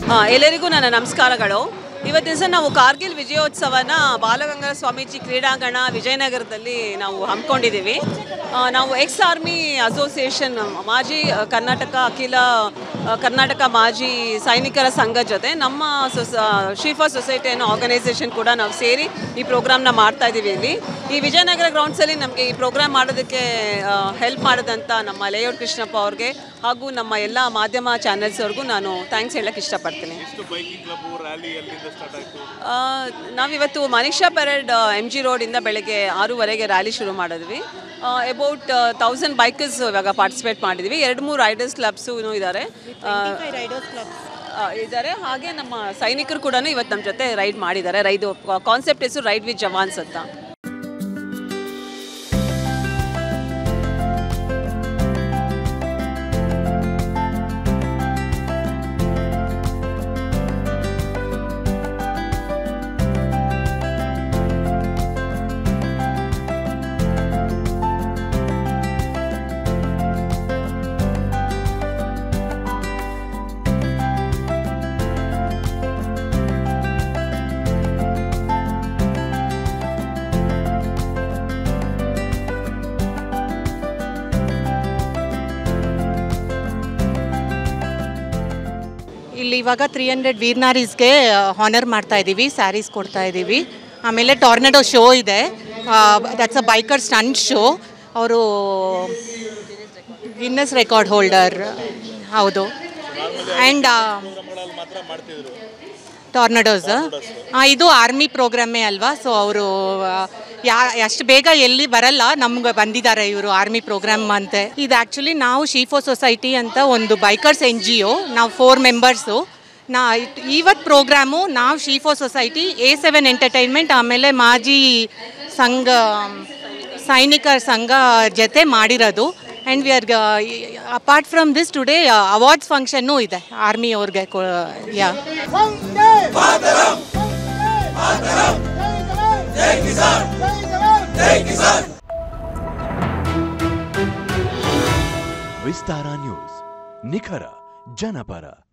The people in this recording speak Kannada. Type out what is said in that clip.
ಆ, ಎಲ್ಲರಿಗೂ ನನ್ನ ನಮಸ್ಕಾರಗಳು ಇವತ್ತಿನ ದಿವಸ ನಾವು ಕಾರ್ಗಿಲ್ ವಿಜಯೋತ್ಸವನ ಬಾಲಗಂಗಾಧರ ಸ್ವಾಮೀಜಿ ಕ್ರೀಡಾಂಗಣ ವಿಜಯನಗರದಲ್ಲಿ ನಾವು ಹಮ್ಮಿಕೊಂಡಿದ್ದೀವಿ ಆ, ನಾವು ಎಕ್ಸ್ ಆರ್ಮಿ ಅಸೋಸಿಯೇಷನ್ ಮಾಜಿ ಆ, ಕರ್ನಾಟಕ ಅಖಿಲ ಆ, ಕರ್ನಾಟಕ ಮಾಜಿ ಸೈನಿಕರ ಸಂಘ ಜೊತೆ ನಮ್ಮ ಸೊಸ ಶೀಫಾ ಸೊಸೈಟಿ ಅನ್ನೋ ಆರ್ಗನೈಸೇಷನ್ ಕೂಡ ನಾವು ಸೇರಿ ಈ ಪ್ರೋಗ್ರಾಮ್ನ ಮಾಡ್ತಾ ಇದ್ದೀವಿ ಇಲ್ಲಿ ಈ ವಿಜಯನಗರ ಗ್ರೌಂಡ್ಸಲ್ಲಿ ನಮಗೆ ಈ ಪ್ರೋಗ್ರಾಮ್ ಮಾಡೋದಕ್ಕೆ ಹೆಲ್ಪ್ ಮಾಡಿದಂಥ ನಮ್ಮ ಲೇಔಟ್ ಕೃಷ್ಣಪ್ಪ ಅವ್ರಿಗೆ ಹಾಗೂ ನಮ್ಮ ಎಲ್ಲ ಮಾಧ್ಯಮ ಚಾನೆಲ್ಸ್ ಅವ್ರಿಗೂ ನಾನು ಥ್ಯಾಂಕ್ಸ್ ಹೇಳಕ್ಕೆ ಇಷ್ಟಪಡ್ತೀನಿ ಎಷ್ಟು ಬೈಕಿಂಗ್ ಕ್ಲಬ್ ರ್ಯಾಲಿ ಎಲ್ಲಿಂದ ಸ್ಟಾರ್ಟ್ ಆಯಿತು ಆ, ನಾವಿವತ್ತು ಮನೀಷಾ ಪೆರೇಡ್ ಎಮ್ ಜಿ ರೋಡಿಂದ ಬೆಳಗ್ಗೆ ಆರೂವರೆಗೆ ರ್ಯಾಲಿ ಶುರು ಮಾಡಿದ್ವಿ ಅಬೌಟ್ ತೌಸಂಡ್ ಬೈಕರ್ಸ್ ಇವಾಗ ಪಾರ್ಟಿಸಿಪೇಟ್ ಮಾಡಿದ್ವಿ ಎರಡು ಮೂರು ರೈಡರ್ಸ್ ಕ್ಲಬ್ಸು ಇದ್ದಾರೆ ಇದ್ದಾರೆ ಹಾಗೆ ನಮ್ಮ ಸೈನಿಕರು ಕೂಡ ಇವತ್ತು ನಮ್ಮ ಜೊತೆ ರೈಡ್ ಮಾಡಿದ್ದಾರೆ ರೈದು ಕಾನ್ಸೆಪ್ಟ್ ಹೆಸರು ರೈಡ್ ವಿತ್ ಜವಾನ್ಸ್ ಅಂತ ಇಲ್ಲಿ ಇವಾಗ ತ್ರೀ ಹಂಡ್ರೆಡ್ ವೀರ್ನಾರೀಸ್ಗೆ ಹಾನರ್ ಮಾಡ್ತಾ ಇದ್ದೀವಿ ಸ್ಯಾರೀಸ್ ಕೊಡ್ತಾ ಇದ್ದೀವಿ ಆಮೇಲೆ ಟಾರ್ನೆಡೋ ಶೋ ಇದೆ that's a biker stunt show ಅವರು ಗಿನ್ನಸ್ ರೆಕಾರ್ಡ್ ಹೋಲ್ಡರ್ ಹೌದು ಆ್ಯಂಡ್ ಪ್ರೋಗ್ರಾಮ್ಗಳಲ್ಲಿ ಮಾತ್ರ ಮಾಡ್ತಿದ್ರು ಟಾರ್ನಡೋಸ್ ಇದು ಆರ್ಮಿ ಪ್ರೋಗ್ರಾಮೇ ಅಲ್ವಾ ಸೊ ಅವರು ಯಾ ಅಷ್ಟು ಬೇಗ ಎಲ್ಲಿ ಬರಲ್ಲ ನಮ್ಗೆ ಬಂದಿದ್ದಾರೆ ಇವರು ಆರ್ಮಿ ಪ್ರೋಗ್ರಾಮ್ ಅಂತೆ ಇದು ಆ್ಯಕ್ಚುಲಿ ನಾವು ಶೀಫೋ ಸೊಸೈಟಿ ಅಂತ ಒಂದು ಬೈಕರ್ಸ್ ಎನ್ ಜಿ ಒ ನಾವು ಫೋರ್ ಮೆಂಬರ್ಸು ನಾ ಇಟ್- ಇವತ್ತು ಪ್ರೋಗ್ರಾಮು ನಾವು ಶೀಫೋ ಸೊಸೈಟಿ ಎ ಸೆವೆನ್ ಎಂಟರ್ಟೈನ್ಮೆಂಟ್ ಆಮೇಲೆ ಮಾಜಿ ಸಂಘ ಸೈನಿಕರ ಸಂಘ ಜೊತೆ ಮಾಡಿರೋದು and we are apart from this today awards ಫಂಕ್ಷನ್ನೂ ಇದೆ ಆರ್ಮಿ ಅವ್ರಿಗೆ ಯಾ ವಿಸ್ತಾರ ನ್ಯೂಸ್ ನಿಖರ ಜನಪರ